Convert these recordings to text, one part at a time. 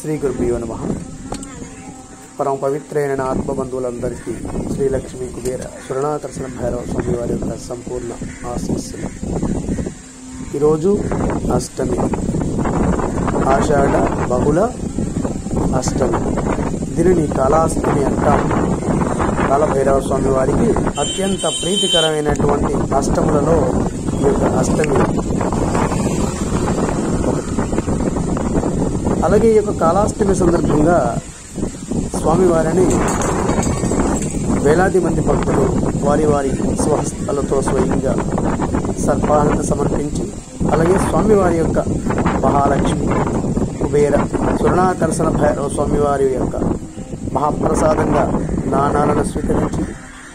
శ్రీ గురుభ్యో నమ పరమ పవిత్రైన నా ఆత్మబంధువులందరికీ శ్రీలక్ష్మి కుబేర సురణాకర్షణ భైరవ స్వామి వారి యొక్క సంపూర్ణ ఆశీస్సులు ఈరోజు అష్టమి ఆషాఢ బహుళ అష్టమి దీనిని కాళాష్టమి అంటాం కాలభైరవ స్వామి వారికి అత్యంత ప్రీతికరమైనటువంటి అష్టములలో ఈ యొక్క అష్టమి ఒకటి అలాగే ఈ యొక్క కాళాష్టమి సందర్భంగా స్వామివారిని వేలాది మంది భక్తులు వారి వారి స్వహస్తాలతో స్వయంగా సర్పాలను సమర్పించి అలాగే స్వామివారి యొక్క మహాలక్ష్మి కుబేర సువర్ణాకర్షణ భైరవ స్వామివారి యొక్క మహాప్రసాదంగా నాణాలను స్వీకరించి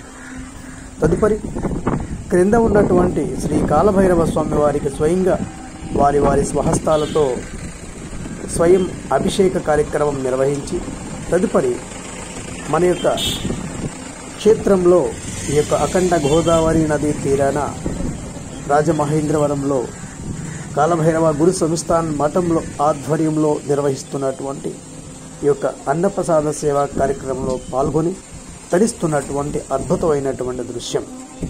తదుపరి క్రింద ఉన్నటువంటి శ్రీ కాలభైరవ స్వామి వారికి స్వయంగా వారి వారి స్వహస్తాలతో స్వయం అభిషేక కార్యక్రమం నిర్వహించి తదుపరి మన యొక్క క్షేత్రంలో ఈ యొక్క అఖండ గోదావరి నదీ తీరాన రాజమహేంద్రవరంలో కాలభైరవ గురు సంస్థాన్ మఠంలో ఆధ్వర్యంలో నిర్వహిస్తున్నటువంటి ఈ యొక్క అన్నప్రసాద సేవా కార్యక్రమంలో పాల్గొని తరిస్తున్నటువంటి అద్భుతమైనటువంటి దృశ్యం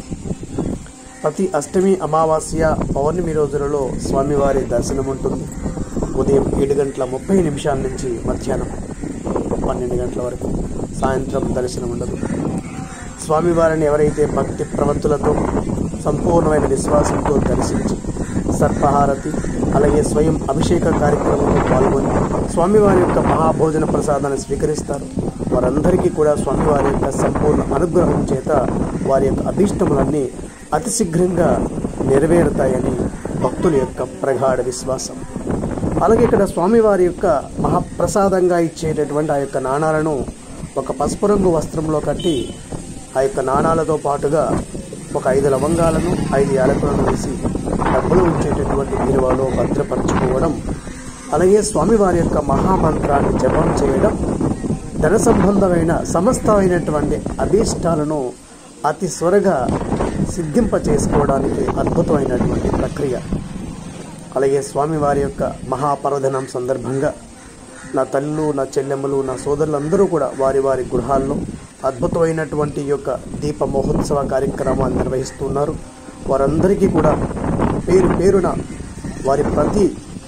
ప్రతి అష్టమి అమావాస్య పౌర్ణమి రోజులలో స్వామివారి దర్శనం ఉంటుంది ఉదయం ఏడు గంటల ముప్పై నిమిషాల నుంచి మధ్యాహ్నం పన్నెండు గంటల వరకు సాయంత్రం దర్శనం ఉండదు స్వామివారిని ఎవరైతే భక్తి ప్రవత్తులతో సంపూర్ణమైన విశ్వాసంతో దర్శించి సర్పహారతి అలాగే స్వయం అభిషేక కార్యక్రమంలో పాల్గొని స్వామివారి యొక్క మహాభోజన ప్రసాదాన్ని స్వీకరిస్తారు వారందరికీ కూడా స్వామివారి యొక్క సంపూర్ణ అనుగ్రహం చేత వారి యొక్క అభీష్టములన్నీ అతి శీఘ్రంగా నెరవేరుతాయని భక్తుల యొక్క ప్రగాఢ విశ్వాసం అలాగే ఇక్కడ స్వామివారి యొక్క మహాప్రసాదంగా ఇచ్చేటటువంటి ఆ యొక్క నాణాలను ఒక పసుపు రంగు వస్త్రంలో కట్టి ఆ యొక్క నాణాలతో పాటుగా ఒక ఐదు లవంగాలను ఐదు యాలకులను వేసి డబ్బులు ఉంచేటటువంటి బీరువాలో భద్రపరచుకోవడం అలాగే స్వామివారి యొక్క మహామంత్రాన్ని జపం చేయడం ధన సంబంధమైన సమస్తమైనటువంటి అభీష్టాలను అతి త్వరగా సిద్ధింప చేసుకోవడానికి అద్భుతమైనటువంటి ప్రక్రియ అలాగే స్వామివారి యొక్క మహాపర్వదనం సందర్భంగా నా తల్లు నా చెల్లెమ్మలు నా సోదరులందరూ కూడా వారి వారి గృహాల్లో అద్భుతమైనటువంటి ఈ యొక్క దీప మహోత్సవ కార్యక్రమాలు నిర్వహిస్తున్నారు వారందరికీ కూడా పేరు పేరున వారి ప్రతి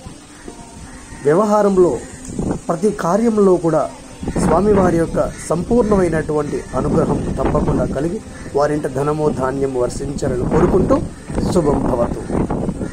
వ్యవహారంలో ప్రతి కార్యంలో కూడా స్వామివారి యొక్క సంపూర్ణమైనటువంటి అనుగ్రహం తప్పకుండా కలిగి వారింట ధనము ధాన్యం వర్షించాలని కోరుకుంటూ శుభం భవతు